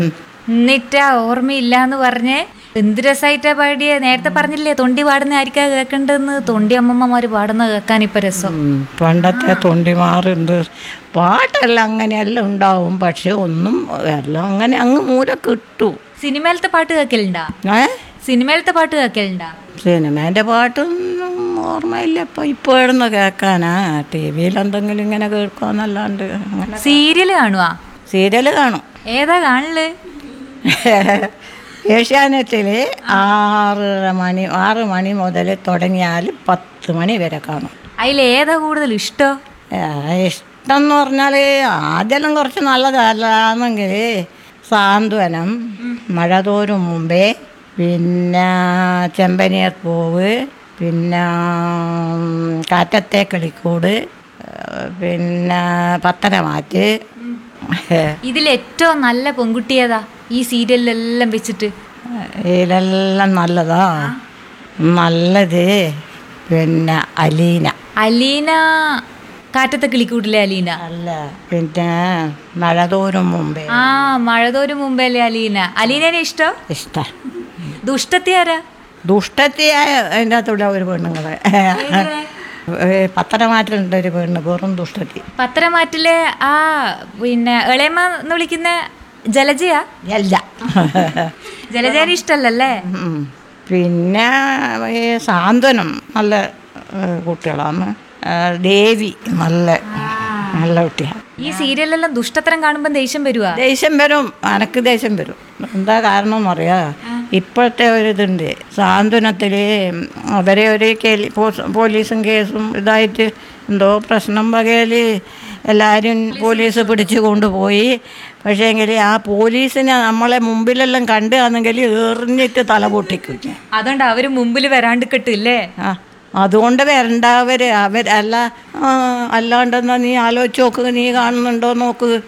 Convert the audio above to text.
എന്നിട്ടാ ഓർമ്മയില്ലാന്ന് പറഞ്ഞ് എന്ത് രസമായിട്ടാ പാടിയ നേരത്തെ പറഞ്ഞില്ലേ തൊണ്ടി പാടുന്ന ആയിരിക്കാ കേൾക്കേണ്ടതെന്ന് തൊണ്ടി അമ്മമ്മമാര് പാടുന്ന കേൾക്കാൻ ഇപ്പൊ രസം ഉം, പണ്ടത്തെ തൊണ്ടിമാറുണ്ട് പാട്ടെല്ലാം അങ്ങനെയെല്ലാം ഉണ്ടാവും പക്ഷെ ഒന്നും എല്ലാം അങ്ങനെ അങ്ങ് മൂല കിട്ടു സിനിമയിലത്തെ പാട്ട് കേൾക്കലുണ്ടാ ഏ സിനിമയിലത്തെ പാട്ട് കേൾക്കലുണ്ടാ സിനിമേൻ്റെ പാട്ടൊന്നും ഓർമ്മയില്ല ഇപ്പം ഇപ്പോൾ ഇടുന്ന കേൾക്കാനാ ടി വിയിൽ എന്തെങ്കിലും ഇങ്ങനെ കേൾക്കാന്നല്ലാണ്ട് അങ്ങനെ സീരിയല് കാണുവാ സീരിയൽ കാണും ഏതാ കാണല് ഏഷ്യാനെറ്റിൽ ആറര മണി ആറ് മണി മുതൽ തുടങ്ങിയാൽ പത്ത് മണി വരെ കാണും അതിൽ ഏതാ കൂടുതൽ ഇഷ്ടം ഏ, ഇഷ്ടം എന്ന് പറഞ്ഞാൽ ആദ്യമെല്ലാം കുറച്ച് നല്ലതല്ലാന്നെങ്കിൽ സാന്ത്വനം മഴ തോരും മുമ്പേ പിന്നെ ചെമ്പനിയർ പൂവ് പിന്നെ ഉം, കാറ്റത്തെ കിളിക്കൂട് ഏ, പിന്നെ പത്തരമാറ്റ് ഇതിൽ ഏറ്റവും നല്ല പെൺകുട്ടി ഏതാ ഈ സീരിയലിലെല്ലാം വെച്ചിട്ട് ഇതിലെല്ലാം നല്ലതാ നല്ലത് പിന്നെ അലീന അലീന കാറ്റത്തെ കിളിക്കൂട്ടിലെ അലീന അല്ല പിന്നെ മഴ തോരും മുമ്പേ ആ മഴതോരു മുമ്പല്ലേ അലീന അലീനനെ ഇഷ്ടം ഇഷ്ടം ദുഷ്ടത്തി ആരാ ദുഷ്ടത്തിയായ അതിൻ്റെ അകത്തുള്ള ഒരു പെണ്ണുങ്ങളെ പത്തനമാറ്റിലുണ്ട് ഒരു പെണ്ണ് വെറും ദുഷ്ടത്തി പത്തരമാറ്റിലെ ആ പിന്നെ ഇളയമ്മ എന്ന് വിളിക്കുന്ന ജലജയാ അല്ല ജലജേനെ ഇഷ്ടല്ലല്ലേ ഉം. പിന്നെ ഈ സാന്ത്വനം നല്ല ഏ, കുട്ടികളാണ് ഏ, ദേവി നല്ല നല്ല കുട്ടിയാണ് ഈ സീരിയലെല്ലാം ദുഷ്ടത്തരം കാണുമ്പോൾ ദേഷ്യം വരുവാ ദേഷ്യം വരും എനക്ക് ദേഷ്യം വരും എന്താ കാരണം എന്നറിയാ ഇപ്പോഴത്തെ ഒരു ഇതുണ്ട് സാന്ത്വനത്തിൽ അവരെ ഒരു കേലി പോസ്- പോലീസും കേസും ഇതായിട്ട് എന്തോ പ്രശ്നം വകയിൽ എല്ലാവരും പോലീസ് പിടിച്ചു കൊണ്ടുപോയി പക്ഷേങ്കിൽ ആ പോലീസിനെ നമ്മളെ മുമ്പിലെല്ലാം കണ്ടുകയാണെങ്കിൽ എറിഞ്ഞിട്ട് തല പൊട്ടിക്കും അതുകൊണ്ട് അവര് മുമ്പിൽ വരാണ്ട് കിട്ടില്ലേ ആ അതുകൊണ്ട് വരണ്ടവർ അവർ അല്ല ആ, അല്ലാണ്ടെന്നാ നീ ആലോചിച്ച് നോക്ക് നീ കാണുന്നുണ്ടോ നോക്ക്